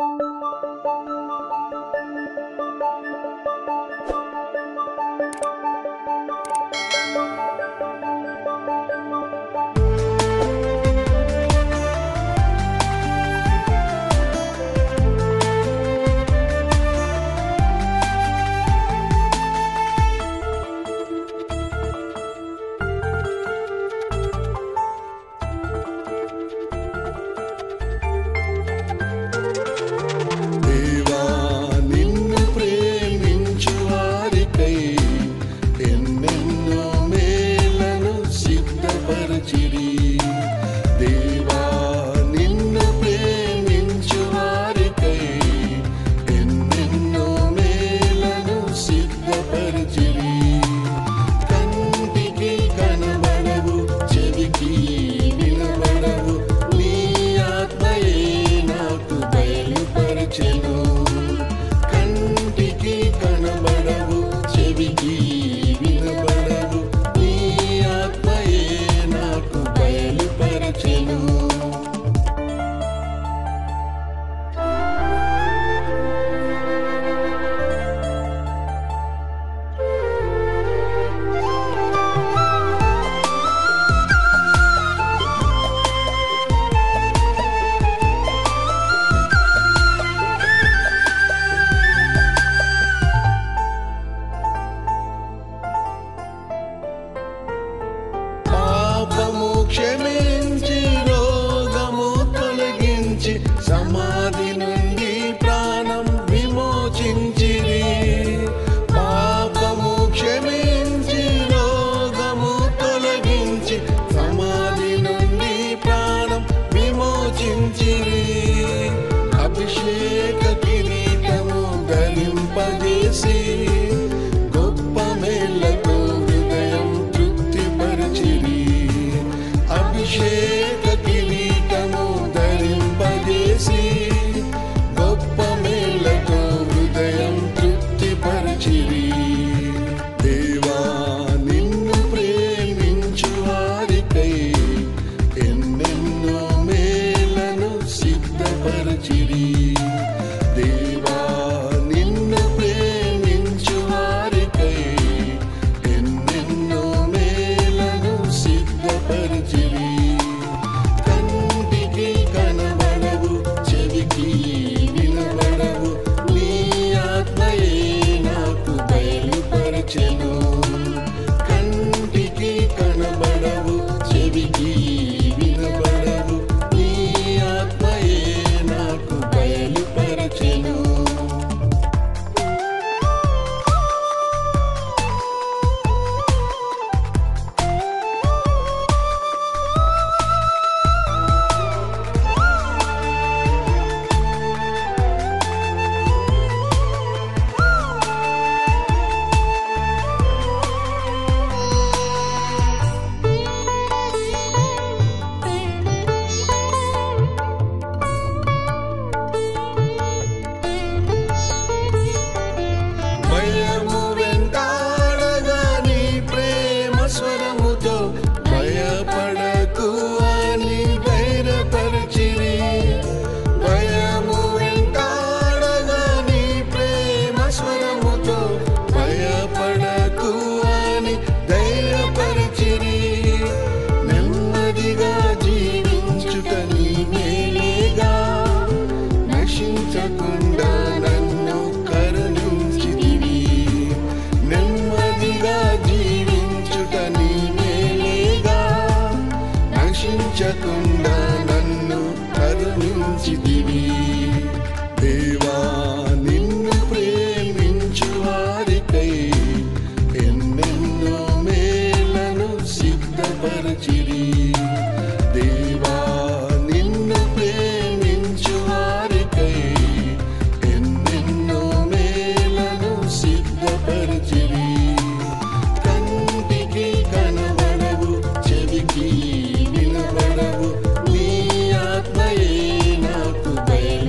దేవా నిన్ను ప్రేమించు వారికై ఎన్నెన్నో మేలను సిద్ధపరచిరి దేవా నిన్ను ప్రేమించు వారికై ఎన్నెన్నో మేలను సిద్ధపరచిరి కంటికి కనబడవు చెవికి వినబడవు నీ ఆత్మయే నాకు బయలుపరచెను కంటికి కనబడవు చెవికి వినబడవు నీ ఆత్మయే నాకు బయలుపరచెను పాపము క్షమించి రోగము తొలగించి సమాధి నుండి ప్రాణం విమోచించిరి పాపము క్షమించి రోగము తొలగించి సమాధి నుండి ప్రాణం విమోచించిరి అభిషేక కిరీటము ధరింపజేసి గొప్ప మేళ్లతో హృదయం తృప్తిపరచిరి అభిషేక కిరీటము ధరింపజేసి గొప్ప మేళ్లతో హృదయం తృప్తిపరచిరి దేవా నిన్ను ప్రేమించు వారికై ఎన్నెన్నో మేలను సిద్ధపరచిరి దేవా నిన్ను ప్రేమించు వారికై ఎన్నెన్నో మేలను సిద్ధపరచిరి కంటికి కనబడవు చెవికి వినబడవు నీ ఆత్మయే నాకు బయలుపరచెను కంటికి కనబడవు చెవికి వినబడవు నీ ఆత్మయే నాకు బయలుపరచెను భయము వెంటాడగా నీ ప్రేమ స్వరముతో భయపడకు అని ధైర్యపరిచిరి భయము వెంటాడగా నీ ప్రేమ స్వరముతో భయపడకు అని ధైర్యపరిచిరి నెమ్మదిగా జీవించుట నీ మేలేగా నశించకుండా నన్ను కరుణించితివి నెమ్మదిగా జీవించుట నీ మేలేగా నశించకుండా నన్ను కరుణించితివి దేవా నిన్ను ప్రేమించు వారికై ఎన్నెన్నో మేలను సిద్ధపరచిరి దేవా నిన్ను ప్రేమించు వారికై ఎన్నెన్నో మేలను సిద్ధపరచిరి కంటికి కనబడవు చెవికి వినబడవు నీ ఆత్మయే నాకు బయలు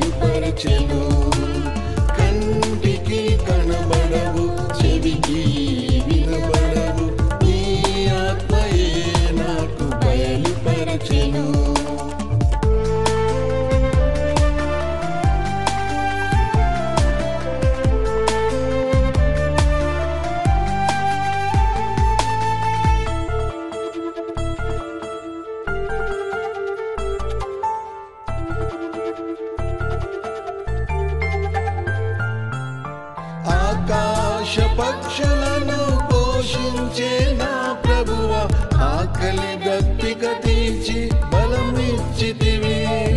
ఆకాశ పక్షులను పోషించే నా ప్రభువ ఆకలి దప్పిక తీర్చి బలమిచ్చితివి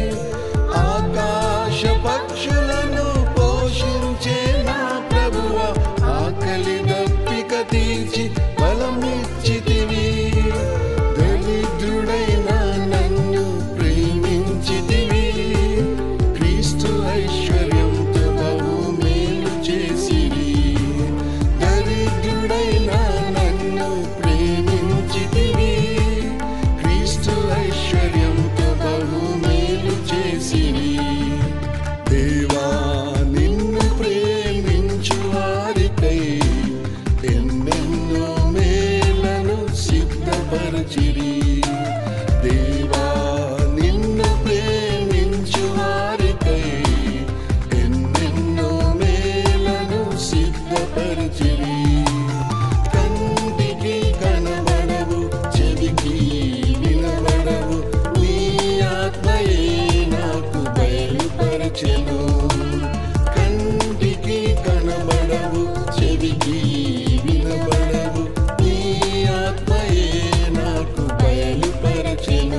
ఆకాశ పక్షులను పోషించే నా ప్రభువ ఆకలి దప్పిక తీర్చి బలమిచ్చితివి దరిద్రుడైన నన్ను ప్రేమించితివి క్రీస్తు ఐశ్వర్యంతో బహు మేలు చేసిరి దరిద్రుడైన నన్ను ప్రేమించితివి క్రీస్తు ఐశ్వర్యంతో బహు మేలు చేసిరి దేవా నిన్ను ప్రేమించు వారికై ఎన్నెన్నో మేలను సిద్ధపరచిరి దేవా నిన్ను ప్రేమించు వారికై ఎన్నెన్నో మేలను సిద్ధపరచిరి కంటికి కనబడవు చెవికి వినబడవు నీ ఆత్మయే నాకు బయలుపరచెను కంటికి కనబడవు చెవికి వినబడవు నీ ఆత్మయే నాకు బయలుపరచెను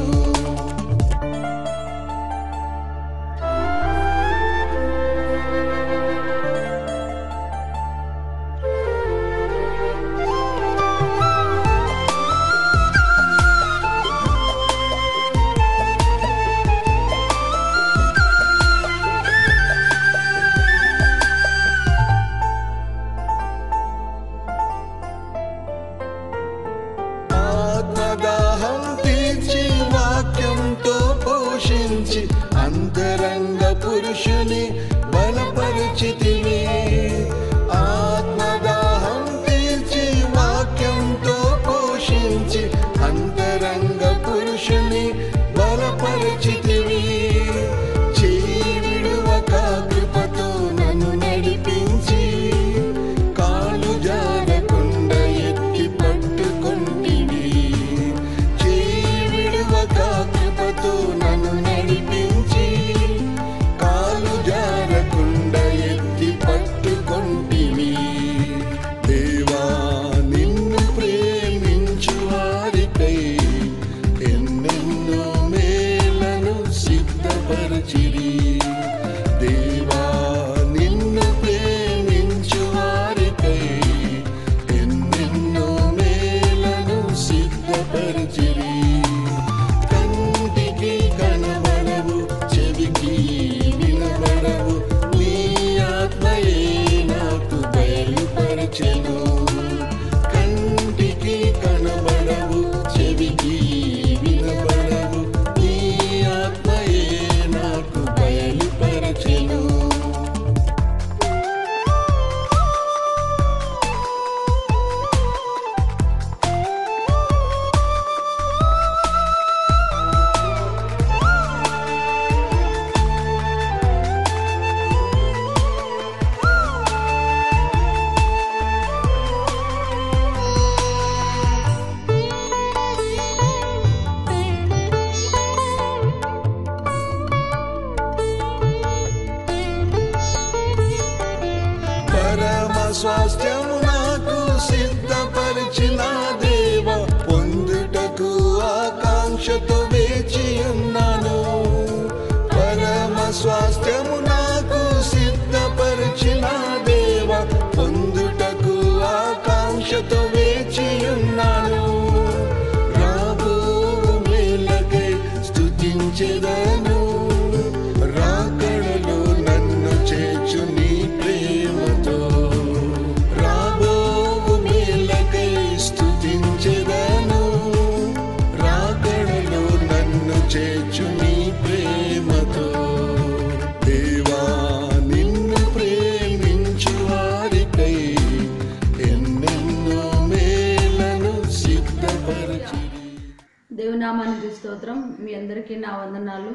ఆత్మదాహం తీర్చి వాక్యంతో పోషించి అంతరంగ పురుషుని బలపరిచితివి ఆత్మదాహం తీర్చి వాక్యంతో పోషించి అంతరంగ పురుషుని బలపరిచితివి చేయి విడువక కృపతో నన్ను నడిపించి కాలు జారకుండా ఎత్తి పట్టుకొంటివి చేయి విడువక కృపతో నన్ను నడిపించి కాలు జారకుండా ఎత్తి పట్టుకొంటివి దేవా నిన్ను ప్రేమించు వారికై ఎన్నెన్నో మేలను సిద్ధపరచిరి దేవా నిన్ను ప్రేమించు వారికై ఎన్నెన్నో మేలను సిద్ధపరచిరి కంటికి కనబడవు చెవికి వినబడవు నీ ఆత్మయే నాకు బయలుపరచెను కంటికి కనబడవు చెవికి వినబడవు నీ ఆత్మయే నాకు బయలుపరచెను పరమ స్వాస్థ్యము నాకు సిద్ధపరిచిన దేవ పొందుటకు ఆకాంక్షతో వేచి ఉన్నాను పరమ స్వాస్థ్యము నాకు సిద్ధపరిచిన దేవ పొందుటకు ఆకాంక్షతో వేచి ఉన్నాను రాబో మేలకై స్తుతించెదను రాకడలో నన్ను చేర్చు నీ ప్రేమతో రాబోవు మేలకై స్తుతించెదను రాకడలో నన్ను చేర్చు నీ ప్రేమతో దేవా నిన్ను ప్రేమించు వారికై ఎన్నెన్నో మేలను సిద్ధపరచి దేవునామానికి స్తోత్రం మీ అందరికీ నా వందనాలు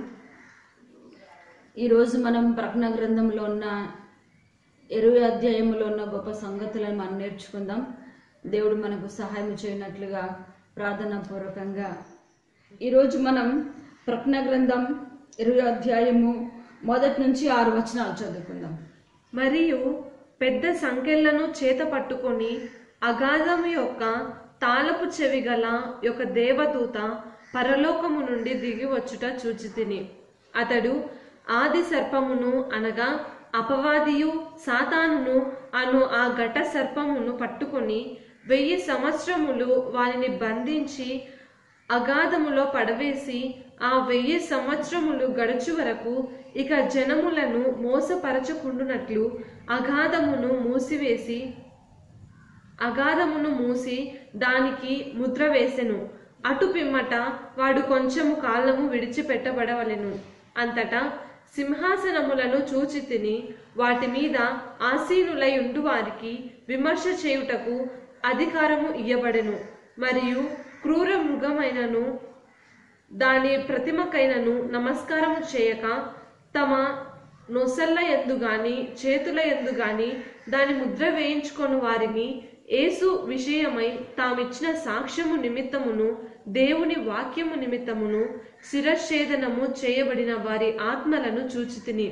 ఈరోజు మనం ప్రకటన గ్రంథంలో ఉన్న ఇరవై అధ్యాయంలో ఉన్న గొప్ప సంగతులను మనం నేర్చుకుందాం దేవుడు మనకు సహాయం చేయనట్లుగా ప్రార్థనా పూర్వకంగా ఈరోజు మనం ప్రకటన గ్రంథం ఇరవై అధ్యాయము మొదటి నుంచి ఆరు వచనాలు చదువుకుందాం మరియు పెద్ద సంకెళ్లను చేత పట్టుకొని అగాధము యొక్క తాళపు చెవి గల యొక్క దేవదూత పరలోకము నుండి దిగి వచ్చుట చూచి తిని అతడు ఆది సర్పమును అనగా అపవాదియు సాతానును అను ఆ ఘట సర్పమును పట్టుకొని వెయ్యి సంవత్సరములు వారిని బంధించి అగాధములో పడవేసి ఆ వెయ్యి సంవత్సరములు గడుచు వరకు ఇక జనములను మోసపరచకుండునట్లు అగాధమును మూసివేసి అగాధమును మూసి దానికి ముద్ర వేసెను అటు పిమ్మట వాడు కొంచెము కాలము విడిచిపెట్టబడవలెను అంతటా సింహాసనములను చూచి తిని వాటి మీద ఆసీనులై ఉండు వారికి విమర్శ చేయుటకు అధికారము ఇయ్యబడెను మరియు క్రూర మృగమైనను దాని ప్రతిమకైనను నమస్కారము చేయక తమ నొసళ్ళ ఎందు గాని చేతుల ఎందు గాని దాని ముద్ర వేయించుకొని వారిని యేసు విషయమై తామిచ్చిన సాక్ష్యము నిమిత్తమును దేవుని వాక్యము నిమిత్తమును శిరఛేదనము చేయబడిన వారి ఆత్మలను చూచితిని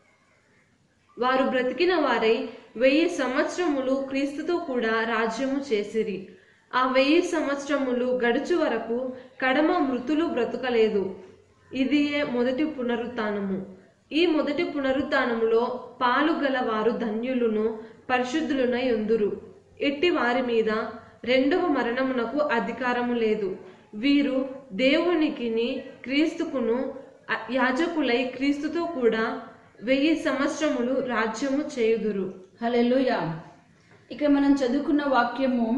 వారు బ్రతికిన వారై వెయ్యి సంవత్సరములు క్రీస్తుతో కూడా రాజ్యము చేసిరి ఆ వెయ్యి సంవత్సరములు గడుచు వరకు కడమ మృతులు బ్రతుకలేదు ఇదియే మొదటి పునరుత్నము ఈ మొదటి పునరుత్నములో పాలు గల వారు ధన్యులును పరిశుద్ధులునై ఉందురు ఎట్టి వారి మీద రెండవ మరణమునకు అధికారము లేదు వీరు దేవునికిని క్రీస్తుకును అ- యాజకులై క్రీస్తుతో కూడా వెయ్యి సంవత్సరములు రాజ్యము చేయుదురు హల్లెలూయా ఇక్కడ మనం చదువుకున్న వాక్యము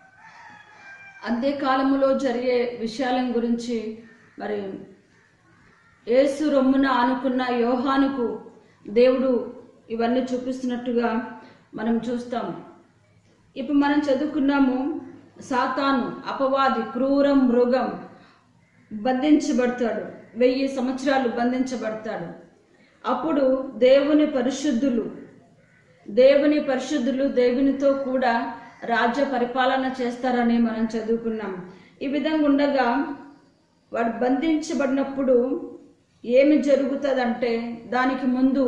అంత్యకాలములో జరిగే విషయాల గురించి మరి యేసు రొమ్మున ఆనుకున్న యోహానుకు దేవుడు ఇవన్నీ చూపిస్తున్నట్టుగా మనం చూస్తాం ఇప్పుడు మనం చదువుకున్నాము సాతాను అపవాది క్రూర మృగం బంధించబడతాడు వెయ్యి సంవత్సరాలు బంధించబడతాడు అప్పుడు దేవుని పరిశుద్ధులు దేవుని పరిశుద్ధులు దేవునితో కూడా రాజ్య పరిపాలన చేస్తారని మనం చదువుకున్నాం ఈ విధంగా ఉండగా వాడు బంధించబడినప్పుడు ఏమి జరుగుతుందంటే దానికి ముందు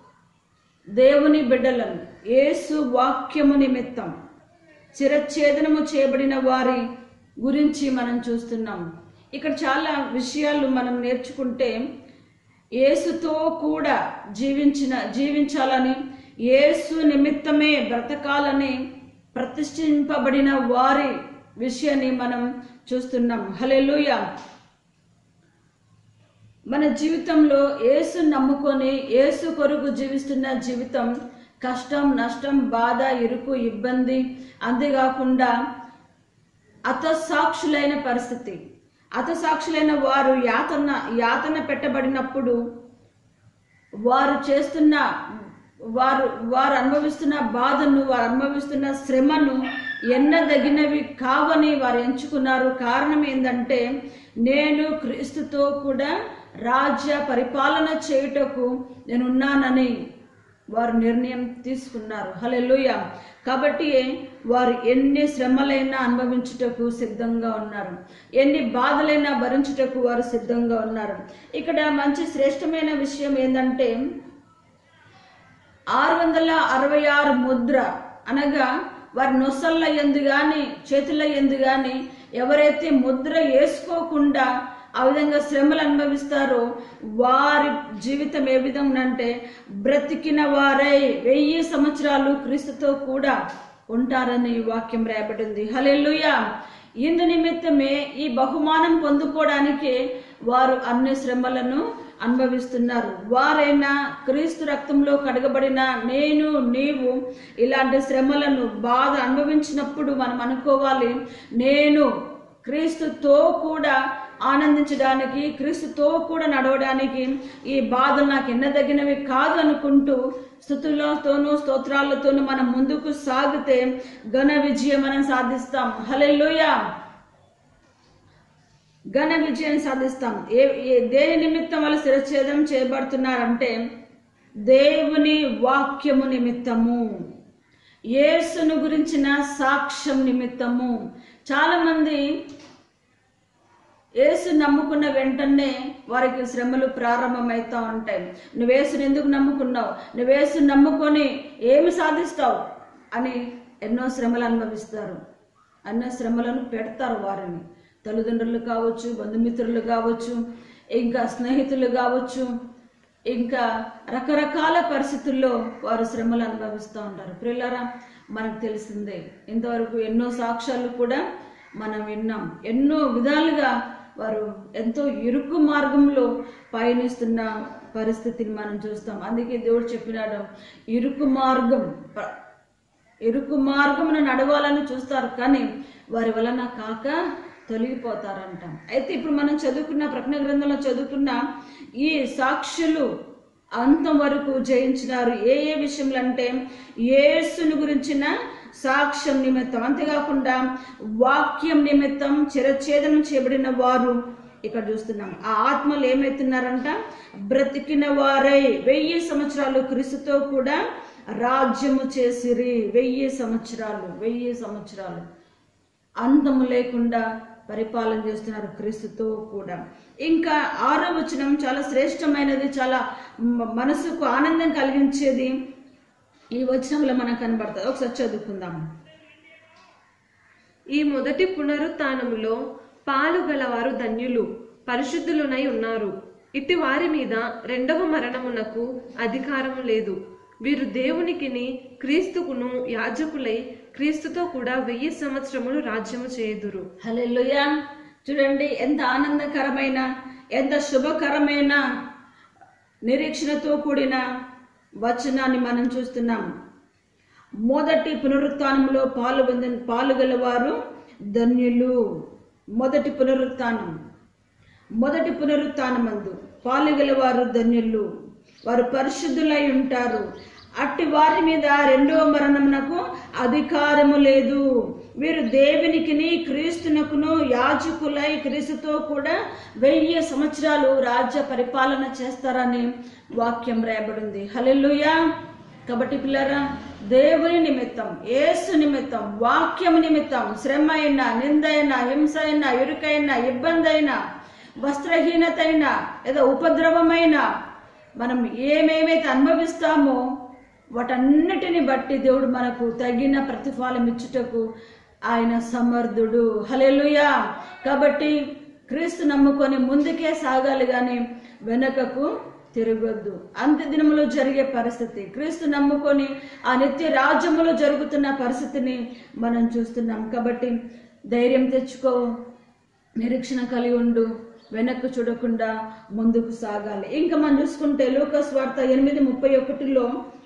దేవుని బిడ్డలను యేసు వాక్యము నిమిత్తం చిరఛేదనము చేయబడిన వారి గురించి మనం చూస్తున్నాం ఇక్కడ చాలా విషయాలు మనం నేర్చుకుంటే యేసుతో కూడా జీవించిన జీవించాలని యేసు నిమిత్తమే బ్రతకాలని ప్రతిష్ఠింపబడిన వారి విషయాన్ని మనం చూస్తున్నాం హల్లెలూయా మన జీవితంలో యేసు నమ్ముకొని యేసు కొరకు జీవిస్తున్న జీవితం కష్టం నష్టం బాధ ఇరుకు ఇబ్బంది అంతేకాకుండా అతసాక్షులైన పరిస్థితి అతసాక్షులైన వారు యాతన యాతన పెట్టబడినప్పుడు వారు చేస్తున్న వారు వారు అనుభవిస్తున్న బాధను వారు అనుభవిస్తున్న శ్రమను ఎన్నదగినవి కావని వారు ఎంచుకున్నారు కారణం ఏంటంటే నేను క్రీస్తుతో కూడా రాజ్య పరిపాలన చేయుటకు నేను ఉన్నానని వారు నిర్ణయం తీసుకున్నారు హల్లెలూయ కాబట్టి వారు ఎన్ని శ్రమలైనా అనుభవించుటకు సిద్ధంగా ఉన్నారు ఎన్ని బాధలైనా భరించుటకు వారు సిద్ధంగా ఉన్నారు ఇక్కడ మంచి శ్రేష్టమైన విషయం ఏంటంటే ఆరు వందల అరవై ఆరు ముద్ర అనగా వారి నొసళ్ళ ఎందు గాని చేతుల ఎందు గాని ఎవరైతే ముద్ర వేసుకోకుండా ఆ విధంగా శ్రమలు అనుభవిస్తారో వారి జీవితం ఏ విధంగా అంటే బ్రతికిన వారై వెయ్యి సంవత్సరాలు క్రీస్తుతో కూడా ఉంటారని ఈ వాక్యం రాయబడింది హల్లెలూయా ఇందు నిమిత్తమే ఈ బహుమానం పొందుకోవడానికి వారు అన్ని శ్రమలను అనుభవిస్తున్నారు వారైనా క్రీస్తు రక్తంలో కడగబడిన నేను నీవు ఇలాంటి శ్రమలను బాధ అనుభవించినప్పుడు మనం అనుకోవాలి నేను క్రీస్తుతో కూడా ఆనందించడానికి క్రీస్తుతో కూడా నడవడానికి ఈ బాధలు నాకు ఎన్నదగినవి కాదు అనుకుంటూ స్థుతులతోనూ స్తోత్రాలతోనూ మనం ముందుకు సాగితే ఘన విజయం మనం సాధిస్తాం హల్లెలూయా ఘన విజయం సాధిస్తాం ఏ ఏ దేని నిమిత్తం వాళ్ళు శిరఛేదం చేయబడుతున్నారంటే దేవుని వాక్యము నిమిత్తము యేసును గురించిన సాక్ష్యం నిమిత్తము చాలా మంది యేసు నమ్ముకున్న వెంటనే వారికి శ్రమలు ప్రారంభమవుతూ ఉంటాయి నువ్వు యేసుని ఎందుకు నమ్ముకున్నావు నువ్వు యేసుని నమ్ముకొని ఏమి సాధిస్తావు అని ఎన్నో శ్రమలు అనుభవిస్తారు అన్న శ్రమలను పెడతారు వారిని తల్లిదండ్రులు కావచ్చు బంధుమిత్రులు కావచ్చు ఇంకా స్నేహితులు కావచ్చు ఇంకా రకరకాల పరిస్థితుల్లో వారు శ్రమలు అనుభవిస్తూ ఉంటారు పిల్లరా మనకు తెలిసిందే ఇంతవరకు ఎన్నో సాక్ష్యాలు కూడా మనం విన్నాం ఎన్నో విధాలుగా వారు ఎంతో ఇరుకు మార్గంలో పయనిస్తున్న పరిస్థితిని మనం చూస్తాం అందుకే దేవుడు చెప్పినాడు ఇరుకు మార్గం ప- ఇరుకు మార్గమున నడవాలని చూస్తారు కానీ వారి వలన కాక తొలగిపోతారంట అయితే ఇప్పుడు మనం చదువుకున్న ప్రజ్ఞ గ్రంథంలో చదువుకున్న ఈ సాక్షులు అంతం వరకు జయించినారు ఏ ఏ విషయంలో అంటే యేసుని గురించిన సాక్ష్యం నిమిత్తం అంతేకాకుండా వాక్యం నిమిత్తం చిరఛేదనం చేయబడిన వారు ఇక్కడ చూస్తున్నాం ఆ ఆత్మలు ఏమైతున్నారంట బ్రతికిన వారై వెయ్యి సంవత్సరాలు క్రీస్తుతో కూడా రాజ్యము చేసిరి వెయ్యి సంవత్సరాలు వెయ్యి సంవత్సరాలు అంతము లేకుండా పరిపాలన చేస్తున్నారు క్రీస్తుతో కూడా ఇంకా ఆరో వచనం చాలా శ్రేష్టమైనది చాలా మ- మనసుకు ఆనందం కలిగించేది ఈ వచనంలో మనకు కనబడుతుంది ఒకసారి చదువుకుందాం ఈ మొదటి పునరుత్నములో పాలు గలవారు ధన్యులు పరిశుద్ధులునై ఉన్నారు ఇట్టి వారి మీద రెండవ మరణమునకు అధికారము లేదు వీరు దేవునికిని క్రీస్తుకును యాజకులై క్రీస్తుతో కూడా వెయ్యి సంవత్సరములు రాజ్యము చేయుదురు హల్లెలూయా చూడండి ఎంత ఆనందకరమైన ఎంత శుభకరమైన నిరీక్షణతో కూడిన వచనాన్ని మనం చూస్తున్నాం మొదటి పునరుత్థానంలో పాలు పాలుగలవారు ధన్యులు మొదటి పునరుత్థానం మొదటి పునరుత్థానమందు పాలుగలవారు ధన్యులు వారు పరిశుద్ధులై ఉంటారు అట్టి వారి మీద రెండవ మరణమునకు అధికారము లేదు వీరు దేవునికిని క్రీస్తునకును యాజకులై క్రీస్తుతో కూడా వెయ్యి సంవత్సరాలు రాజ్య పరిపాలన చేస్తారని వాక్యం రాయబడింది హల్లెలూయా కాబట్టి పిల్లరా దేవుని నిమిత్తం యేసు నిమిత్తం వాక్యం నిమిత్తం శ్రమ అయినా నింద అయినా హింస అయినా ఇరుకైనా ఇబ్బంది అయినా వస్త్రహీనత అయినా లేదా ఉపద్రవమైన మనం ఏమేమైతే అనుభవిస్తామో వాటన్నిటిని బట్టి దేవుడు మనకు తగిన ప్రతిఫలం ఇచ్చుటకు ఆయన సమర్థుడు హల్లెలూయా కాబట్టి క్రీస్తు నమ్ముకొని ముందుకే సాగాలి కానీ వెనకకు తిరగొద్దు అంత్య దినములో జరిగే పరిస్థితి క్రీస్తు నమ్ముకొని ఆ నిత్య రాజ్యములో జరుగుతున్న పరిస్థితిని మనం చూస్తున్నాం కాబట్టి ధైర్యం తెచ్చుకో నిరీక్షణ కలిగి ఉండు వెనక్కు చూడకుండా ముందుకు సాగాలి ఇంకా మనం చూసుకుంటే లూకస్ వార్త ఎనిమిది ముప్పై ఒకటిలో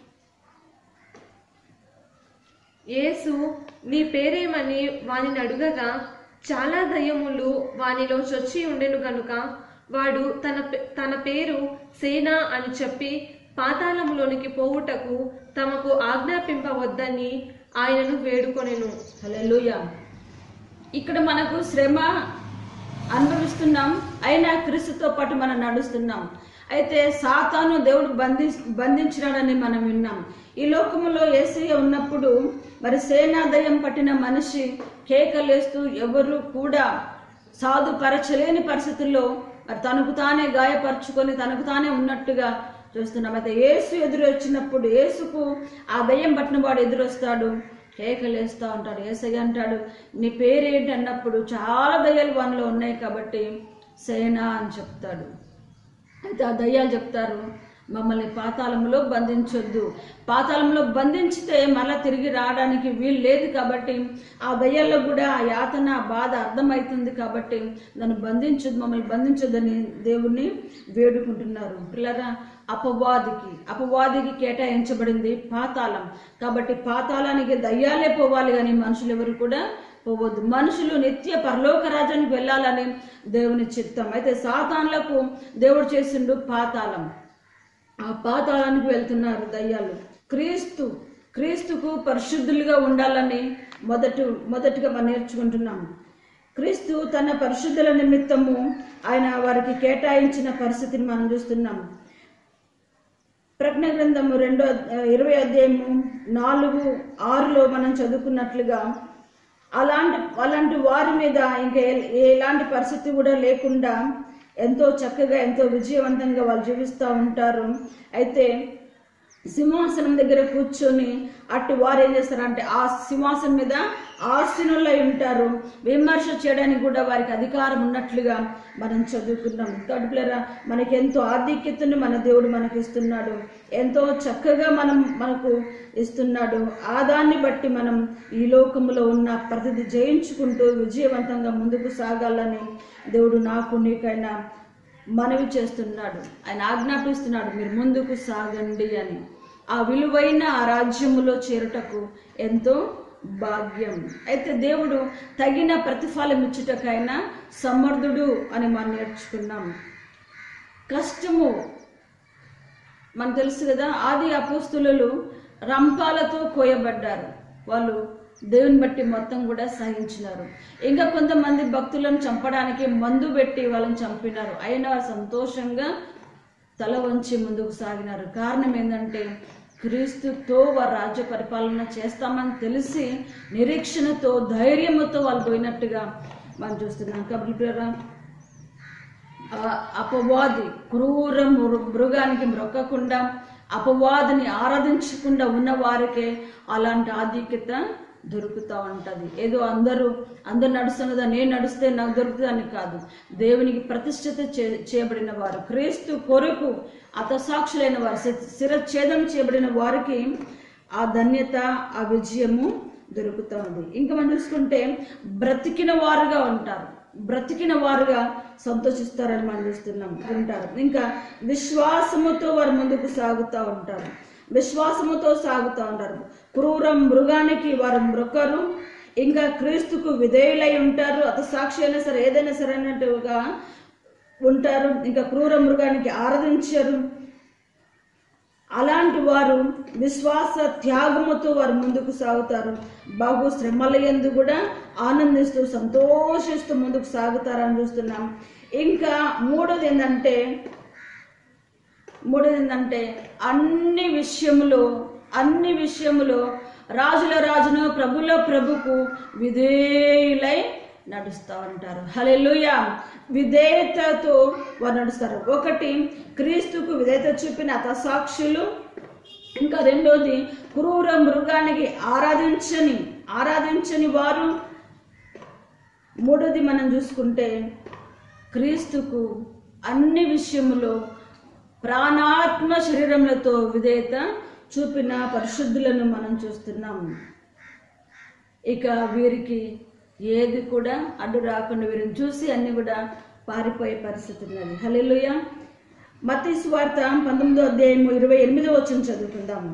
యేసు నీ పేరేమని వానిని అడుగగా చాలా దయ్యములు వానిలో చొచ్చి ఉండెను గనుక వాడు తన పే- తన పేరు సేన అని చెప్పి పాతాళములోనికి పోవుటకు తమకు ఆజ్ఞాపింపవద్దని ఆయనను వేడుకొనెను హల్లెలూయా ఇక్కడ మనకు శ్రమ అనుభవిస్తున్నాం అయినా క్రీస్తుతో పాటు మనం నడుస్తున్నాం అయితే సాతాను దేవుడు బంధి బంధించినాడని మనం విన్నాం ఈ లోకములో ఏసయ్య ఉన్నప్పుడు మరి సేనాదయం పట్టిన మనిషి కేకలేస్తూ ఎవరు కూడా సాధుపరచలేని పరిస్థితుల్లో మరి తనకు తానే గాయపరుచుకొని తనకు తానే ఉన్నట్టుగా చూస్తున్నాం అయితే యేసు ఎదురు వచ్చినప్పుడు యేసుకు ఆ దయ్యం పట్టిన వాడు ఎదురొస్తాడు కేకలేస్తూ ఉంటాడు ఏసయ్య అంటాడు నీ పేరేంటి అన్నప్పుడు చాలా దయ్యాలు వానిలో ఉన్నాయి కాబట్టి సేనా అని చెప్తాడు అయితే ఆ దయ్యాలు చెప్తారు మమ్మల్ని పాతాళంలో బంధించొద్దు పాతాళంలో బంధించితే మళ్ళా తిరిగి రావడానికి వీలు లేదు కాబట్టి ఆ దయ్యాల్లో కూడా ఆ యాతన ఆ బాధ అర్థమవుతుంది కాబట్టి నన్ను బంధించొద్దు మమ్మల్ని బంధించొద్దని దేవుణ్ణి వేడుకుంటున్నారు పిల్లరా అపవాదికి అపవాదికి కేటాయించబడింది పాతాళం కాబట్టి పాతాళానికి దయ్యాలే పోవాలి కానీ మనుషులు ఎవరు కూడా పోవద్దు మనుషులు నిత్య పరలోక రాజ్యానికి వెళ్ళాలని దేవుని చిత్తం అయితే సాతాన్లకు దేవుడు చేసిండు పాతాళం ఆ పాతాళానికి వెళ్తున్నారు దయ్యాలు క్రీస్తు క్రీస్తుకు పరిశుద్ధులుగా ఉండాలని మొదటి మొదటిగా మనం నేర్చుకుంటున్నాం క్రీస్తు తన పరిశుద్ధుల నిమిత్తము ఆయన వారికి కేటాయించిన పరిస్థితిని మనం చూస్తున్నాం ప్రజ్ఞ గ్రంథము రెండో అధ్యా- ఇరవై అధ్యాయము నాలుగు ఆరులో మనం చదువుకున్నట్లుగా అలాంటి అలాంటి వారి మీద ఇంకా ఎ- ఎలాంటి పరిస్థితి కూడా లేకుండా ఎంతో చక్కగా ఎంతో విజయవంతంగా వాళ్ళు జీవిస్తూ ఉంటారు అయితే సింహాసనం దగ్గర కూర్చొని అటు వారు ఏం చేస్తారంటే ఆ సింహాసనం మీద ఆసీనులై ఉంటారు విమర్శ చేయడానికి కూడా వారికి అధికారం ఉన్నట్లుగా మనం చదువుకున్నాం కడుపులరా మనకి ఎంతో ఆధిక్యతను మన దేవుడు మనకి ఇస్తున్నాడు ఎంతో చక్కగా మనం మనకు ఇస్తున్నాడు ఆ దాన్ని బట్టి మనం ఈ లోకంలో ఉన్న ప్రతిదీ జయించుకుంటూ విజయవంతంగా ముందుకు సాగాలని దేవుడు నాకు నీకైనా మనవి చేస్తున్నాడు ఆయన ఆజ్ఞాపిస్తున్నాడు మీరు ముందుకు సాగండి అని ఆ విలువైన ఆ రాజ్యములో చేరుటకు ఎంతో భాగ్యం అయితే దేవుడు తగిన ప్రతిఫలం ఇచ్చుటకైనా సమర్థుడు అని మనం నేర్చుకున్నాం కష్టము మనకు తెలుసు కదా ఆది అపోస్తులు రంపాలతో కోయబడ్డారు వాళ్ళు దేవుని బట్టి మొత్తం కూడా సహించినారు ఇంకా కొంతమంది భక్తులను చంపడానికి మందు పెట్టి వాళ్ళని చంపినారు అయినా సంతోషంగా తల వంచి ముందుకు సాగినారు కారణం ఏంటంటే క్రీస్తుతో వారు రాజ్య పరిపాలన చేస్తామని తెలిసి నిరీక్షణతో ధైర్యంతో వాళ్ళు పోయినట్టుగా మనం చూస్తున్నాం కాబట్టి ప్రియరా, ఆ అపవాది క్రూర మృ- మృగానికి మ్రొక్కకుండా అపవాదిని ఆరాధించకుండా ఉన్న వారికే అలాంటి ఆధిక్యత దొరుకుతూ ఉంటది ఏదో అందరూ అందరు నడుస్తాం కదా నేను నడిస్తే నాకు దొరుకుతుంది అని కాదు దేవునికి ప్రతిష్ఠిత చే- చేయబడిన వారు క్రీస్తు కొరకు అతసాక్షులైన వారు శి- శిరఛేదం చేయబడిన వారికి ఆ ధన్యత ఆ విజయము దొరుకుతూ ఉంది ఇంకా మనం చూసుకుంటే బ్రతికిన వారుగా ఉంటారు బ్రతికిన వారుగా సంతోషిస్తారని మనం చూస్తున్నాం ఉంటారు ఇంకా విశ్వాసముతో వారు ముందుకు సాగుతూ ఉంటారు విశ్వాసముతో సాగుతూ ఉంటారు క్రూర మృగానికి వారు మృకరు ఇంకా క్రీస్తుకు విధేయులై ఉంటారు అత సాక్షి అయినా సరే ఏదైనా సరే అన్నట్టుగా ఉంటారు ఇంకా క్రూర మృగానికి ఆరాధించరు అలాంటి వారు విశ్వాస త్యాగముతో వారు ముందుకు సాగుతారు బహు శ్రమల ఎందు కూడా ఆనందిస్తూ సంతోషిస్తూ ముందుకు సాగుతారని చూస్తున్నాం ఇంకా మూడోది ఏంటంటే మూడోది ఏంటంటే అన్ని విషయములో అన్ని విషయములో రాజుల రాజును ప్రభుల ప్రభుకు విధేయులై నడుస్తూ ఉంటారు హలెలుయ విధేయతతో వారు నడుస్తారు ఒకటి క్రీస్తుకు విధేయత చూపిన అతసాక్షులు ఇంకా రెండోది క్రూర మృగానికి ఆరాధించని ఆరాధించని వారు మూడోది మనం చూసుకుంటే క్రీస్తుకు అన్ని విషయములో ప్రాణాత్మ శరీరములతో విధేయత చూపిన పరిశుద్ధులను మనం చూస్తున్నాం ఇక వీరికి ఏది కూడా అడ్డు రాకుండా వీరిని చూసి అన్ని కూడా పారిపోయే పరిస్థితి ఉన్నది హల్లెలూయా మత్తయి సువార్త పంతొమ్మిదో అధ్యాయము ఇరవై ఎనిమిదో వచ్చిన చదువుకుందాము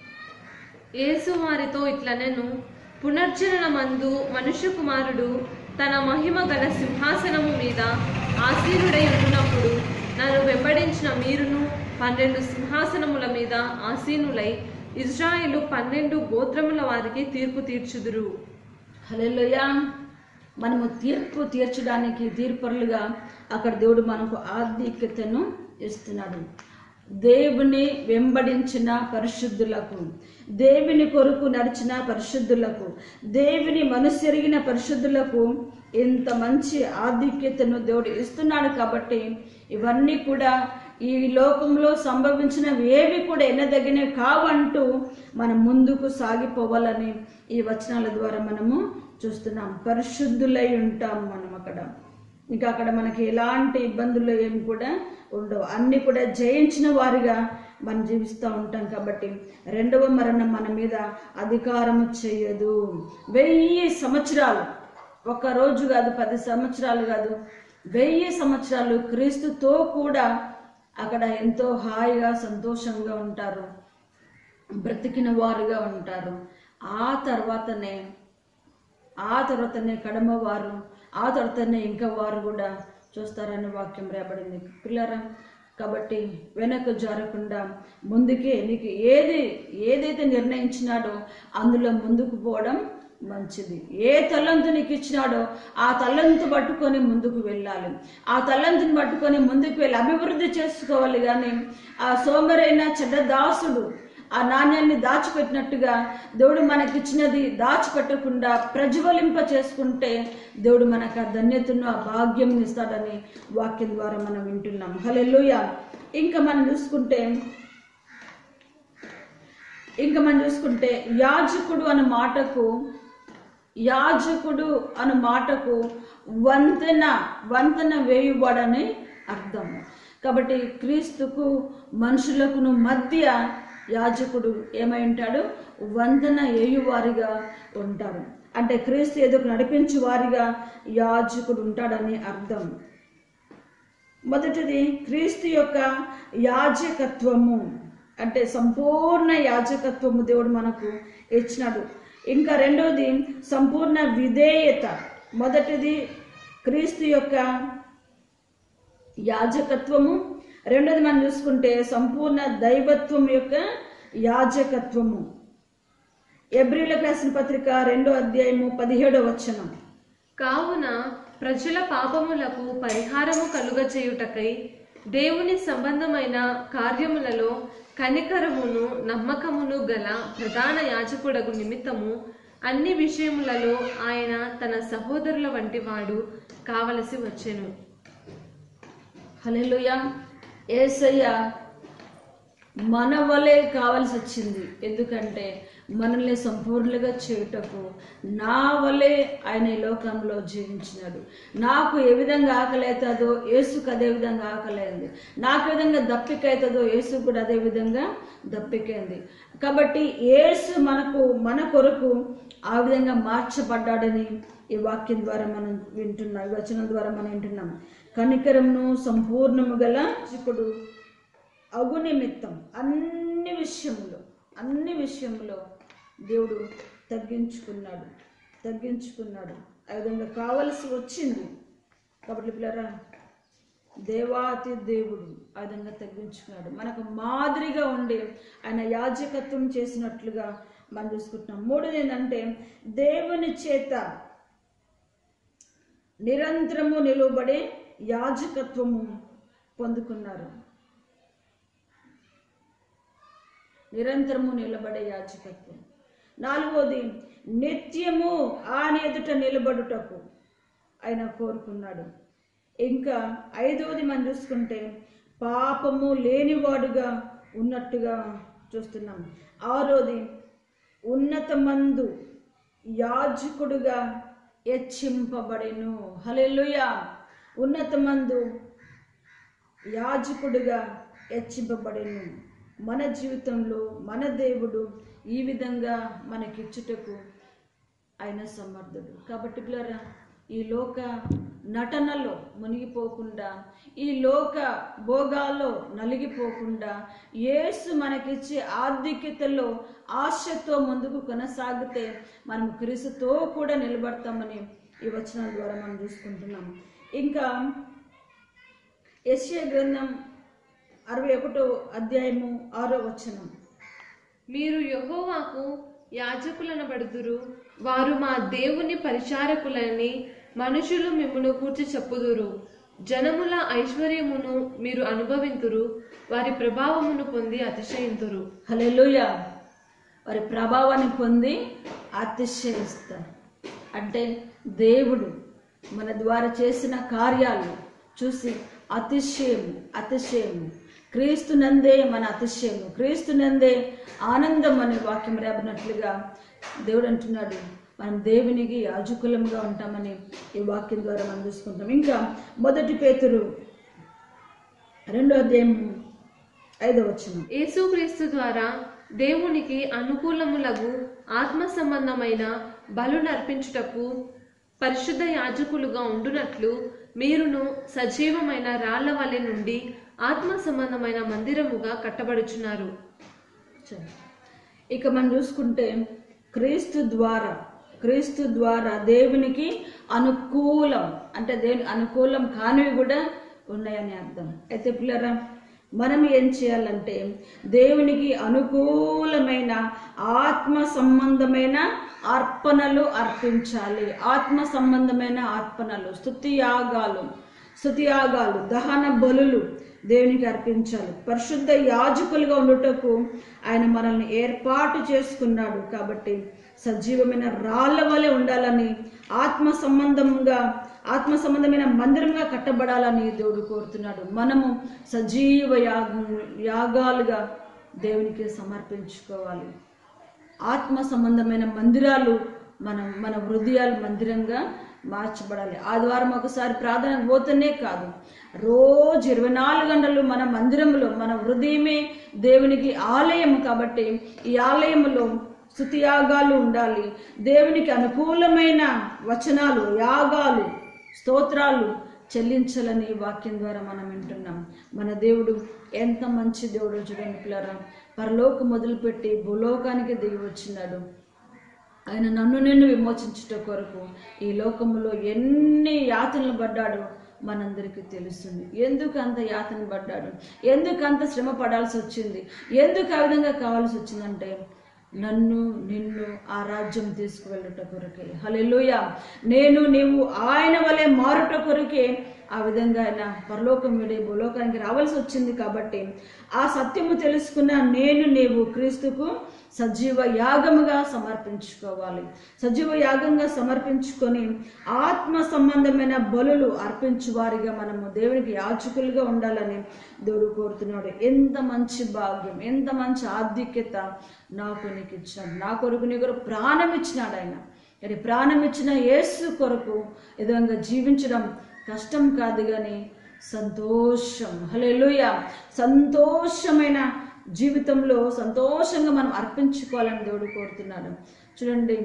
యేసు వారితో ఇట్లనెను పునర్జననమందు మనుష్య కుమారుడు తన మహిమ గల సింహాసనము మీద ఆసీనుడై ఉంటున్నప్పుడు నన్ను వెంబడించిన మీరును పన్నెండు సింహాసనముల మీద ఆసీనులై ఇజ్రాయేలు పన్నెండు గోత్రముల వారికి తీర్పు తీర్చుదురు హల్లెలూయా మనము తీర్పు తీర్చడానికి తీర్పరులుగా అక్కడ దేవుడు మనకు ఆధిక్యతను ఇస్తున్నాడు దేవుని వెంబడించిన పరిశుద్ధులకు దేవుని కొరకు నడిచిన పరిశుద్ధులకు దేవుని మనసెరిగిన పరిశుద్ధులకు ఇంత మంచి ఆధిక్యతను దేవుడు ఇస్తున్నాడు కాబట్టి ఇవన్నీ కూడా ఈ లోకంలో సంభవించినవి ఏవి కూడా ఎన్నదగినవి కావంటూ మనం ముందుకు సాగిపోవాలని ఈ వచనాల ద్వారా మనము చూస్తున్నాం పరిశుద్ధులై ఉంటాం మనం అక్కడ ఇంకా అక్కడ మనకి ఎలాంటి ఇబ్బందులు ఏమి కూడా ఉండవు అన్ని కూడా జయించిన వారిగా మనం జీవిస్తూ ఉంటాం కాబట్టి రెండవ మరణం మన మీద అధికారం చేయదు వెయ్యి సంవత్సరాలు ఒక రోజు కాదు పది సంవత్సరాలు కాదు వెయ్యి సంవత్సరాలు క్రీస్తుతో కూడా అక్కడ ఎంతో హాయిగా సంతోషంగా ఉంటారు బ్రతికిన వారుగా ఉంటారు ఆ తర్వాతనే ఆ తర్వాతనే కడమ వారు ఆ తర్వాతనే ఇంకా వారు కూడా చూస్తారని వాక్యం రాబడింది పిల్లరా కాబట్టి వెనక్కు జారకుండా ముందుకే నీకు ఏది ఏదైతే నిర్ణయించినాడో అందులో ముందుకు పోవడం మంచిది ఏ తలంతు నీకు ఇచ్చినాడో ఆ తలంతు పట్టుకొని ముందుకు వెళ్ళాలి ఆ తలంతుని పట్టుకొని ముందుకు వెళ్ళి అభివృద్ధి చేసుకోవాలి కానీ ఆ సోమరైన చెడ్డ దాసుడు ఆ నాణ్యాన్ని దాచిపెట్టినట్టుగా దేవుడు మనకిచ్చినది దాచిపెట్టకుండా ప్రజ్వలింప చేసుకుంటే దేవుడు మనకు ఆ ధన్యతను ఆ భాగ్యం ఇస్తాడని వాక్యం ద్వారా మనం వింటున్నాం హలెలుయ ఇంకా మనం చూసుకుంటే ఇంకా మనం చూసుకుంటే యాజకుడు అనే మాటకు యాజకుడు అనే మాటకు వంతెన వంతెన వేయుబడని అర్థం కాబట్టి క్రీస్తుకు మనుషులకును మధ్య యాజకుడు ఏమై ఉంటాడు వంతెన వేయువారిగా ఉంటాడు అంటే క్రీస్తు ఎదురు నడిపించు వారిగా యాజకుడు ఉంటాడని అర్థం మొదటిది క్రీస్తు యొక్క యాజకత్వము అంటే సంపూర్ణ యాజకత్వము దేవుడు మనకు ఇచ్చినాడు ఇంకా రెండవది సంపూర్ణ విధేయత మొదటిది క్రీస్తు యొక్క యాజకత్వము రెండోది మనం చూసుకుంటే సంపూర్ణ దైవత్వం యొక్క యాజకత్వము ఎబ్రిలకు రాసిన పత్రిక రెండో అధ్యాయము పదిహేడో వచనం కావున ప్రజల పాపములకు పరిహారము కలుగచేయుటకై దేవుని సంబంధమైన కార్యములలో కనికరమును నమ్మకమును గల ప్రధాన యాజకుడగు నిమిత్తము అన్ని విషయములలో ఆయన తన సహోదరుల వంటి వాడు కావలసి వచ్చెను హల్లెలూయా ఏసయ్య మన వలే కావాల్సి వచ్చింది ఎందుకంటే మనల్ని సంపూర్ణంగా చేయుటకు నా వలే ఆయన ఈ లోకంలో జీవించినాడు నాకు ఏ విధంగా ఆకలి అవుతుందో యేసుకు అదే విధంగా ఆకలైంది నాకు ఏ విధంగా దప్పిక అవుతుందో యేసు కూడా అదే విధంగా దప్పికైంది కాబట్టి యేసు మనకు మన కొరకు ఆ విధంగా మార్చబడ్డాడని ఈ వాక్యం ద్వారా మనం వింటున్నాం ఈ వచనం ద్వారా మనం వింటున్నాం కనికరమును సంపూర్ణము గల ఇప్పుడు అగు నిమిత్తం అన్ని విషయంలో అన్ని విషయంలో దేవుడు తగ్గించుకున్నాడు తగ్గించుకున్నాడు ఆ విధంగా కావలసి వచ్చింది కాబట్టి పిల్లరా దేవాతి దేవుడు ఆ విధంగా తగ్గించుకున్నాడు మనకు మాదిరిగా ఉండి ఆయన యాజకత్వం చేసినట్లుగా మనం చూసుకుంటున్నాం మూడోది ఏంటంటే దేవుని చేత నిరంతరము నిలువబడే యాజకత్వము పొందుకున్నారు నిరంతరము నిలబడే యాజకత్వం నాలుగోది నిత్యము ఆయన ఎదుట నిలబడుటకు ఆయన కోరుకున్నాడు ఇంకా ఐదవది మనం చూసుకుంటే పాపము లేనివాడుగా ఉన్నట్టుగా చూస్తున్నాం ఆరోది ఉన్నతమందు యాజకుడుగా హెచ్చింపబడెను హల్లెలూయా ఉన్నతమందు యాజకుడుగా హెచ్చింపబడెను మన జీవితంలో మన దేవుడు ఈ విధంగా మనకిచ్చుటకు ఆయన సమర్థుడు కాబట్టి పిల్లరా ఈ లోక నటనలో మునిగిపోకుండా ఈ లోక భోగాల్లో నలిగిపోకుండా యేసు మనకిచ్చే ఆర్థికతలో ఆశతో ముందుకు కొనసాగితే మనం క్రీస్తుతో కూడా నిలబడతామని ఈ వచనాల ద్వారా మనం చూసుకుంటున్నాం ఇంకా యెషయా గ్రంథం అరవై ఒకటో అధ్యాయము ఆరో వచనం మీరు యెహోవాకు యాజకులనబడుదురు వారు మా దేవుని పరిచారకులని మనుషులు మిమ్మును కూర్చి చెప్పుదురు జనముల ఐశ్వర్యమును మీరు అనుభవింతురు వారి ప్రభావమును పొంది అతిశయింతురు హల్లెలూయ వారి ప్రభావాన్ని పొంది అతిశయిస్తారు అంటే దేవుడు మన ద్వారా చేసిన కార్యాలు చూసి అతిశయము అతిశయము క్రీస్తునందే మన అతిశయము క్రీస్తునందే ఆనందం అనే వాక్యం రేపనట్లుగా దేవుడు అంటున్నాడు మనం దేవునికి యాజకులంగా ఉంటామని ఈ వాక్యం ద్వారా మనం చూసుకుంటాం ఇంకా మొదటి పేతురు రెండో అధ్యాయం ఐదో వచనం యేసుక్రీస్తు ద్వారా దేవునికి అనుకూలములగు ఆత్మ సంబంధమైన బలు నర్పించుటకు పరిశుద్ధ యాజకులుగా ఉండునట్లు మీరును సజీవమైన రాళ్ల వలె నుండి ఆత్మ సంబంధమైన మందిరముగా కట్టబడుచున్నారు సరే. ఇక మనం చూసుకుంటే క్రీస్తు ద్వారా క్రీస్తు ద్వారా దేవునికి అనుకూలం అంటే దేవుని అనుకూలం కానివి కూడా ఉన్నాయని అర్థం అయితే పిల్లరా మనం ఏం చేయాలంటే దేవునికి అనుకూలమైన ఆత్మ సంబంధమైన అర్పణలు అర్పించాలి ఆత్మ సంబంధమైన అర్పణలు స్తుతి యాగాలు స్తుతియాగాలు దహన బలులు దేవునికి అర్పించాలి పరిశుద్ధ యాజకులుగా ఉండుటకు ఆయన మనల్ని ఏర్పాటు చేసుకున్నాడు కాబట్టి సజీవమైన రాళ్ళ వలె ఉండాలని ఆత్మ సంబంధంగా ఆత్మ సంబంధమైన మందిరంగా కట్టబడాలని దేవుడు కోరుతున్నాడు మనము సజీవ యాగం యాగాలుగా దేవునికి సమర్పించుకోవాలి ఆత్మ సంబంధమైన మందిరాలు మనం మన హృదయాలు మందిరంగా మార్చబడాలి ఆదివారం ఒకసారి ప్రార్థన పోతేనే కాదు రోజు ఇరవై నాలుగు గంటలు మన మందిరంలో మన హృదయమే దేవునికి ఆలయం కాబట్టి ఈ ఆలయంలో స్థుతి యాగాలు ఉండాలి దేవునికి అనుకూలమైన వచనాలు యాగాలు స్తోత్రాలు చెల్లించాలని వాక్యం ద్వారా మనం వింటున్నాం మన దేవుడు ఎంత మంచి దేవుడు చూడండి పిల్లరా పరలోక మొదలుపెట్టి భూలోకానికి దిగి వచ్చినాడు ఆయన నన్ను నిన్ను విమోచించుట కొరకు ఈ లోకములో ఎన్ని యాతనలు పడ్డాడో మనందరికీ తెలుస్తుంది ఎందుకు అంత యాతన పడ్డాడు ఎందుకు అంత శ్రమ పడాల్సి వచ్చింది ఎందుకు ఆ విధంగా కావాల్సి వచ్చిందంటే నన్ను నిన్ను ఆ రాజ్యం తీసుకువెళ్ళుట కొరకే హల్లెలూయ నేను నీవు ఆయన వలె మారుట కొరకే ఆ విధంగా ఆయన పరలోకం విడి భూలోకానికి రావాల్సి వచ్చింది కాబట్టి ఆ సత్యము తెలుసుకున్న నేను నీవు క్రీస్తుకు సజీవ యాగముగా సమర్పించుకోవాలి సజీవ యాగంగా సమర్పించుకొని ఆత్మ సంబంధమైన బలులు అర్పించు వారిగా మనము దేవునికి యాచకులుగా ఉండాలని దేవుడు కోరుతున్నాడు ఎంత మంచి భాగ్యం ఎంత మంచి ఆధిక్యత నాకు నీకు ఇచ్చాడు నా కొరకు నీ కొరకు ప్రాణం ఇచ్చినాడు ఆయన కానీ ప్రాణం ఇచ్చిన యేసు కొరకు ఈ విధంగా జీవించడం కష్టం కాదు కానీ సంతోషం హల్లెలూయ సంతోషమైన జీవితంలో సంతోషంగా మనం అర్పించుకోవాలని దేవుడు కోరుతున్నాడు చూడండి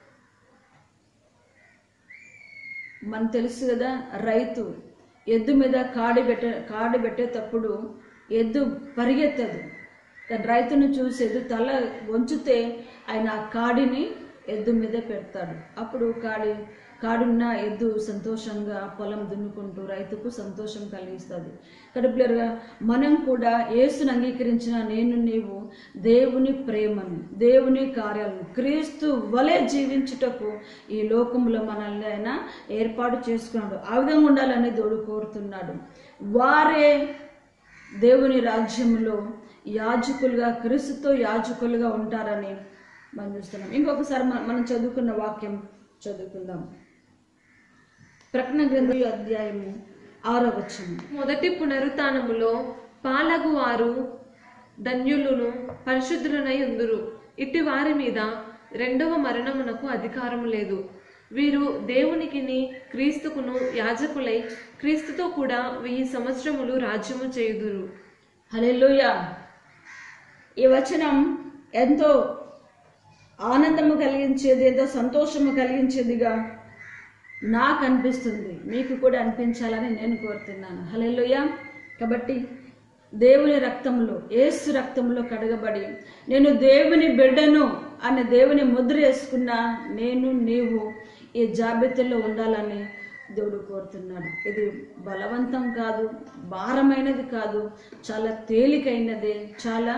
మనకు తెలుసు కదా రైతు ఎద్దు మీద కాడి పెట్టే కాడి పెట్టేటప్పుడు ఎద్దు పరిగెత్తదు కానీ రైతును చూసి ఎద్దు తల వంచితే ఆయన ఆ కాడిని ఎద్దు మీద పెడతాడు అప్పుడు కాడి కాడున్న ఎద్దు సంతోషంగా పొలం దున్నుకుంటూ రైతుకు సంతోషం కలిగిస్తుంది కడుపులరుగా మనం కూడా యేసును అంగీకరించిన నేను నీవు దేవుని ప్రేమను దేవుని కార్యాలను క్రీస్తు వలె జీవించుటకు ఈ లోకంలో మనల్ని ఆయన ఏర్పాటు చేసుకున్నాడు ఆ విధంగా ఉండాలని దేవుడు కోరుతున్నాడు వారే దేవుని రాజ్యంలో యాజకులుగా క్రీస్తుతో యాజకులుగా ఉంటారని మనం చూస్తున్నాం ఇంకొకసారి మన- మనం చదువుకున్న వాక్యం చదువుకుందాం ప్రకటన గ్రంథం అధ్యాయము ఆరో వచనం మొదటి పునరుత్నములో పాలగు వారు ధన్యులను పరిశుద్ధులనై ఉందురు ఇట్టి వారి మీద రెండవ మరణమునకు అధికారం లేదు వీరు దేవునికిని క్రీస్తుకును యాజకులై క్రీస్తుతో కూడా వెయ్యి సంవత్సరములు రాజ్యము చేయుదురు హల్లెలూయ ఈ వచనం ఎంతో ఆనందము కలిగించేది ఎంతో సంతోషము కలిగించేదిగా నాకు అనిపిస్తుంది మీకు కూడా అనిపించాలని నేను కోరుతున్నాను హల్లెలూయ కాబట్టి దేవుని రక్తంలో ఏసు రక్తంలో కడగబడి నేను దేవుని బిడ్డను అనే దేవుని ముద్ర వేసుకున్న నేను నీవు ఈ జాబితాలో ఉండాలని దేవుడు కోరుతున్నాడు ఇది బలవంతం కాదు భారమైనది కాదు చాలా తేలికైనది చాలా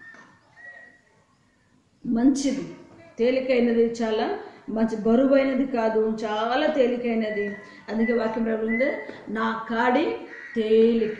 మంచిది తేలికైనది చాలా మంచి బరువైనది కాదు చాలా తేలికైనది అందుకే వాక్యం ఉంది నా కాడి తేలిక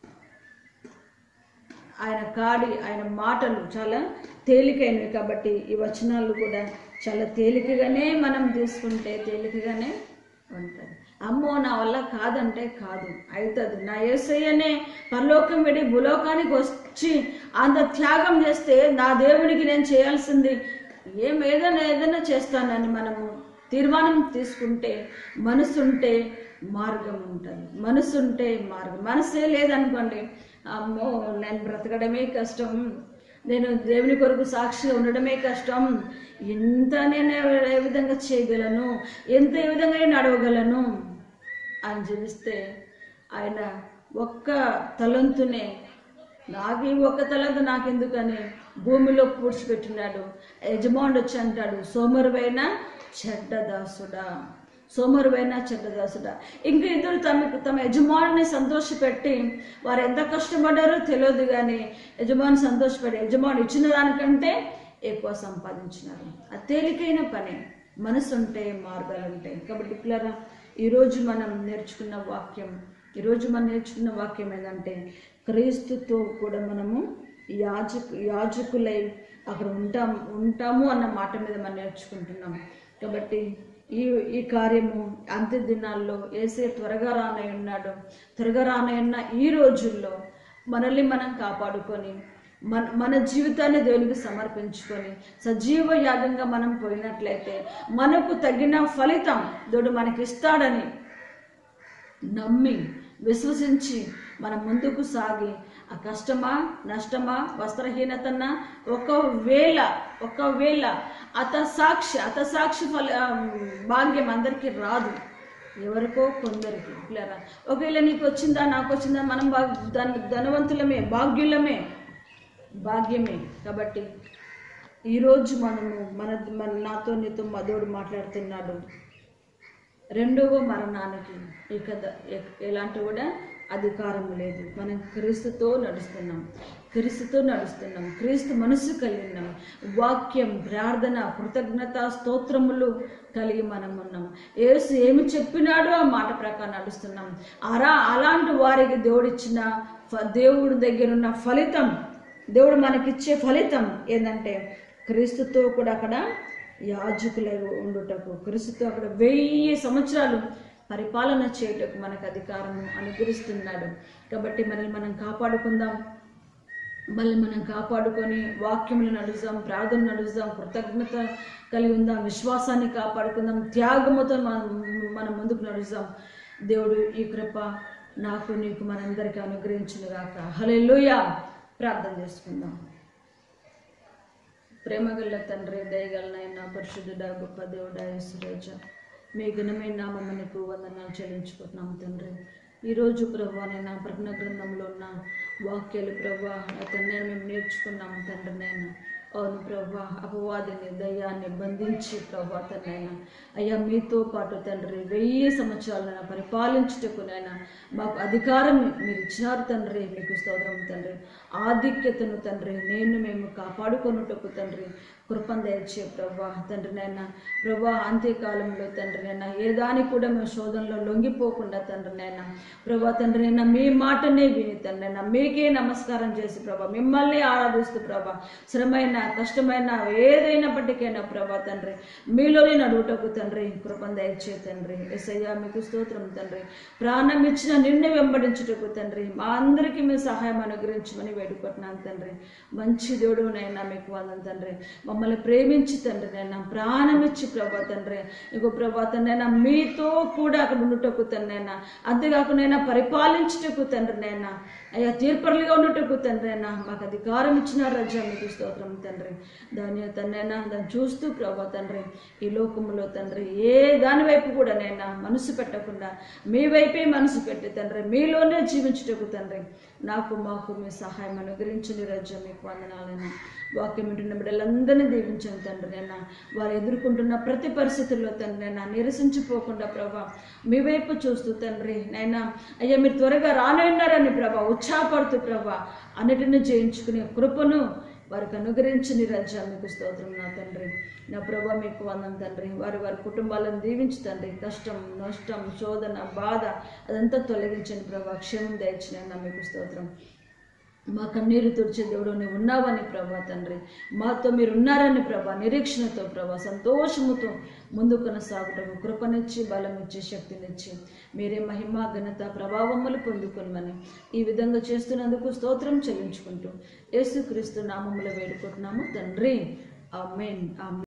ఆయన కాడి ఆయన మాటలు చాలా తేలికైనవి కాబట్టి ఈ వచనాలు కూడా చాలా తేలికగానే మనం తీసుకుంటే తేలికగానే ఉంటుంది అమ్మో నా వల్ల కాదంటే కాదు అవుతుంది నా యేసయ్యనే పరలోకం విడి భూలోకానికి వచ్చి అంత త్యాగం చేస్తే నా దేవునికి నేను చేయాల్సింది ఏం ఏదైనా ఏదైనా చేస్తానని మనము తీర్మానం తీసుకుంటే మనసుంటే మార్గం ఉంటుంది మనసుంటే మార్గం మనసే లేదనుకోండి అమ్మో నేను బ్రతకడమే కష్టం నేను దేవుని కొరకు సాక్షిగా ఉండడమే కష్టం ఎంత నేను ఏ విధంగా చేయగలను ఎంత ఏ విధంగా నేను నడవగలను అని జీవిస్తే ఆయన ఒక్క తలంతునే నాకు ఈ ఒక్క తలంతు నాకెందుకని భూమిలో పూడ్చిపెట్టినాడు యజమానుడు వచ్చి అంటాడు సోమరువైన చెడ్డదాసుడా సోమరువైన చెడ్డదాసుడా ఇంకా ఇద్దరు తమ తమ యజమానిని సంతోషపెట్టి వారు ఎంత కష్టపడ్డారో తెలియదు కానీ యజమాని సంతోషపడి యజమాని ఇచ్చిన దానికంటే ఎక్కువ సంపాదించినారు అది తేలికైన పని మనసు ఉంటే మార్గాలు ఉంటాయి కాబట్టి పిల్లరా ఈరోజు మనం నేర్చుకున్న వాక్యం ఈరోజు మనం నేర్చుకున్న వాక్యం ఏంటంటే క్రీస్తుతో కూడా మనము యాజకు యాజకులై అక్కడ ఉంటాం ఉంటాము అన్న మాట మీద మనం నేర్చుకుంటున్నాం కాబట్టి ఈ ఈ కార్యము అంత్య దినాల్లో ఏసే త్వరగా రానై ఉన్నాడు త్వరగా రానై ఉన్న ఈ రోజుల్లో మనల్ని మనం కాపాడుకొని మన మన జీవితాన్ని దేవునికి సమర్పించుకొని సజీవ యాగంగా మనం పోయినట్లయితే మనకు తగిన ఫలితం దేవుడు మనకి ఇస్తాడని నమ్మి విశ్వసించి మనం ముందుకు సాగి ఆ కష్టమా నష్టమా వస్త్రహీనతన్నా ఒకవేళ ఒకవేళ అత సాక్షి అత సాక్షి ఫల ఆ, భాగ్యం అందరికీ రాదు ఎవరికో కొందరికి పిల్లరా ఒకవేళ నీకు వచ్చిందా నాకు వచ్చిందా మనం బా ధన ధనవంతులమే భాగ్యులమే భాగ్యమే కాబట్టి ఈరోజు మనము మన మన నాతో నీతో మధుడు మాట్లాడుతున్నాడు రెండవ మరణానికి ఇక ద- ఎ- ఎలాంటి కూడా అధికారం లేదు మనం క్రీస్తుతో నడుస్తున్నాం క్రీస్తుతో నడుస్తున్నాం క్రీస్తు మనసు కలిగి ఉన్నాం వాక్యం ప్రార్థన కృతజ్ఞత స్తోత్రములు కలిగి మనం ఉన్నాం యేసు ఏమి చెప్పినాడో ఆ మాట ప్రకారం నడుస్తున్నాం అలా అలాంటి వారికి దేవుడిచ్చిన ఫ- దేవుడి దగ్గర ఉన్న ఫలితం దేవుడు మనకిచ్చే ఫలితం ఏంటంటే క్రీస్తుతో కూడా అక్కడ యాజకులై ఉండుటకు క్రీస్తుతో అక్కడ వెయ్యి సంవత్సరాలు పరిపాలన చేయుటకు మనకు అధికారము అనుగ్రహిస్తున్నాడు కాబట్టి మనల్ని మనం కాపాడుకుందాం మళ్ళీ మనం కాపాడుకొని వాక్యములు నడుస్తాం ప్రార్థన నడుస్తాం కృతజ్ఞత కలిగి ఉందాం విశ్వాసాన్ని కాపాడుకుందాం త్యాగముతో మనం మనం ముందుకు నడుస్తాం దేవుడు ఈ కృప నాకు నీకు మనందరికీ అనుగ్రహించును గాక హల్లెలూయా ప్రార్థన చేసుకుందాం ప్రేమగల్ల తండ్రి దయగలనైనా పరిశుద్ధుడా గొప్ప దేవుడా యేసురాజ మీ ఘనమైన నామమునకు వందనాలు చెల్లించుకుంటున్నాం తండ్రి ఈరోజు ప్రభా నేను ప్రజ్ఞ గ్రంథంలో ఉన్న వాక్యాలు ప్రభా తండ్రి మేము నేర్చుకున్నాం తండ్రి నేను అవును ప్రభా అపవాదిని దయ్యాన్ని బంధించి ప్రభా తండ్రైనా అయ్యా మీతో పాటు తండ్రి వెయ్యి సంవత్సరాలైనా పరిపాలించుటకు నైనా మాకు అధికారం మీరు ఇచ్చినారు తండ్రి మీకు స్తోత్రం తండ్రి ఆధిక్యతను తండ్రి నేను మేము కాపాడుకొనుటకు తండ్రి కృపను దయచే ప్రభా తండ్రి నైనా ప్రభా అంత్యకాలంలో తండ్రి నైనా ఏ దానికి కూడా మేము శోధనలో లొంగిపోకుండా తండ్రి నైనా ప్రభా తండ్రి నైనా మీ మాటనే విని తండ్రి నైనా మీకే నమస్కారం చేసి ప్రభా మిమ్మల్ని ఆరాధిస్తూ ప్రభా శ్రమైన కష్టమైన ఏదైనప్పటికైనా ప్రభా తండ్రి మీలోనే నడువుటకు తండ్రి కృపను దయచే తండ్రి ఎసయ్యా మీకు స్తోత్రం తండ్రి ప్రాణం ఇచ్చిన నిన్ను వెంబడించుటకు తండ్రి మా అందరికీ మీ సహాయం అనుగ్రహించమని వేడుకుంటున్నాను తండ్రి మంచి దేవుడు నైనా మీకు వందం తండ్రి మమ్మల్ని ప్రేమించి తండ్రి నైనా ప్రాణం ఇచ్చి ప్రభా తండ్రి ఇంకో ప్రభా తండ్రి నైనా మీతో కూడా అక్కడ ఉండుటకు తండ్రి నైనా అంతేకాకుండా పరిపాలించుటకు తండ్రి నైనా అయ్యా తీర్పరులుగా ఉండుటకు తండ్రి అయినా మాకు అధికారం ఇచ్చిన రజా మీకు స్తోత్రం తండ్రి దాని తండ్రైనా దాన్ని చూస్తూ ప్రభా తండ్రి ఈ లోకంలో తండ్రి ఏ దాని వైపు కూడా నైనా మనసు పెట్టకుండా మీ వైపే మనసు పెట్టి తండ్రి మీలోనే జీవించుటకు తండ్రి నాకు మాకు మీ సహాయం అనుగ్రహించండి రజ మీకు వందనాలైనా వాక్యం వింటున్న బిడ్డలందరినీ దీవించండి తండ్రి నైనా వారు ఎదుర్కొంటున్న ప్రతి పరిస్థితుల్లో తండ్రి నైనా నిరసించిపోకుండా ప్రభా మీ వైపు చూస్తూ తండ్రి నైనా అయ్యా మీరు త్వరగా రానున్నారని ప్రభా ఉత్సాహపడుతూ ప్రభా అన్నిటిని జయించుకునే కృపను వారికి అనుగ్రహించని రజా మీకు స్తోత్రం నా తండ్రి నా ప్రభా మీకు వందం తండ్రి వారి వారి కుటుంబాలను దీవించి తండ్రి కష్టం నష్టం శోధన బాధ అదంతా తొలగించండి ప్రభా క్షేమం దయచిన నా మీకు స్తోత్రం మా కన్నీరు తుడిచే దేవుడు నీవు ఉన్నావని ప్రభా తండ్రి మాతో మీరు ఉన్నారని ప్రభా నిరీక్షణతో ప్రభా సంతోషముతో ముందు కొనసాగుటకు కృపనిచ్చి బలమిచ్చి శక్తినిచ్చి మీరే మహిమ ఘనత ప్రభావములు పొందుకొనమని ఈ విధంగా చేస్తున్నందుకు స్తోత్రం చెల్లించుకుంటూ యేసుక్రీస్తు నామములో వేడుకుంటున్నాము తండ్రి ఆమెన్ ఆమెన్